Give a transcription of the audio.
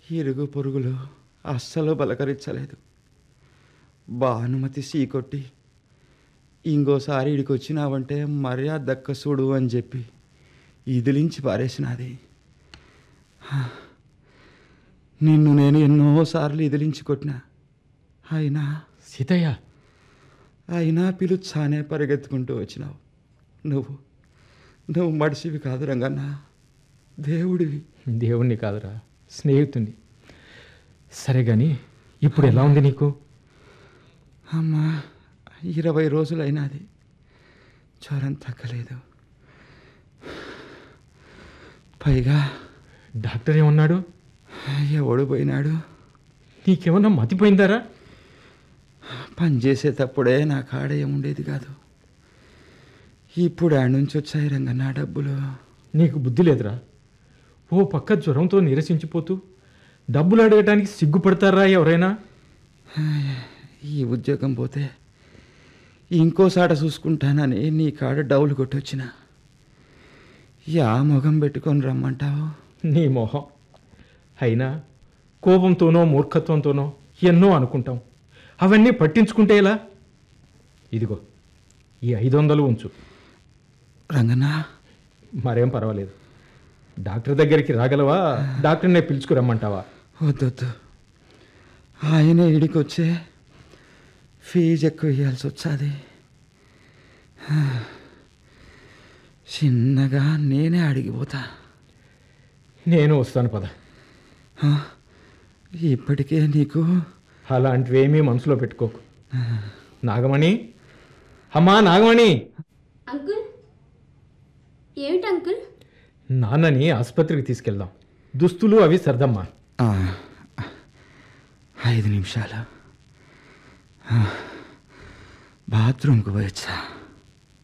ఇరుగు పొరుగులు అస్సలు బలకరించలేదు భానుమతి సీకొట్టి ఇంకోసారి ఇడికి వచ్చినావంటే మర్యాద దక్క చూడు అని చెప్పి ఇదిలించి పారేసినది హా. నిన్ను నేను ఎన్నోసార్లు ఇదిలించి కొట్టినా అయినా సీతయ్య అయినా పిలుచానే పరిగెత్తుకుంటూ వచ్చినావు నువ్వు నువ్వు మడిసివి కాదు రంగన్న దేవుడివి దేవుణ్ణి కాదురా స్నేహితుణ్ణి సరే కానీ ఇప్పుడు ఎలా ఉంది నీకు అమ్మా ఇరవై రోజులైనది జ్వరం తగ్గలేదు పైగా డాక్టర్ ఏమన్నాడు ఎవడు పోయినాడు నీకేమన్నా మతిపోయిందారా పని చేసేటప్పుడే నా కాడ ఏముండేది కాదు ఇప్పుడు ఆడ నుంచి వచ్చాయి రంగన్న డబ్బులు నీకు బుద్ధి లేదురా ఓ పక్క జ్వరంతో నిరసించిపోతూ డబ్బులు అడగటానికి సిగ్గుపడతారా ఎవరైనా ఈ ఉద్యోగం పోతే ఇంకోసాట చూసుకుంటానని నీ కాడ డౌలు కొట్టొచ్చిన యా మొగం పెట్టుకొని రమ్మంటావు నీ మొహం అయినా కోపంతోనో మూర్ఖత్వంతోనో ఎన్నో అనుకుంటాం అవన్నీ పట్టించుకుంటే ఎలా ఇదిగో ఈ ఐదు వందలు ఉంచు రంగన్న మరేం పర్వాలేదు డాక్టర్ దగ్గరికి రాగలవా డాక్టర్నే పిలుచుకురమ్మంటావా వద్దొద్దు ఆయనే ఇడికి వచ్చే ఫీజు ఎక్కువ ఇవ్వాల్సి వచ్చాది చిన్నగా నేనే అడిగిపోతా నేను వస్తాను పద ఆ, ఇప్పటికే నీకు అలాంటివేమీ మనసులో పెట్టుకోకు నాగమణి అమ్మా నాగమణి అంకుల్ ఏమిటి అంకుల్ నాన్నని ఆసుపత్రికి తీసుకెళ్దాం దుస్తులు అవి సర్దమ్మా ఆ, ఐదు నిమిషాలు ఆ, బాత్రూమ్కి పోయొచ్చా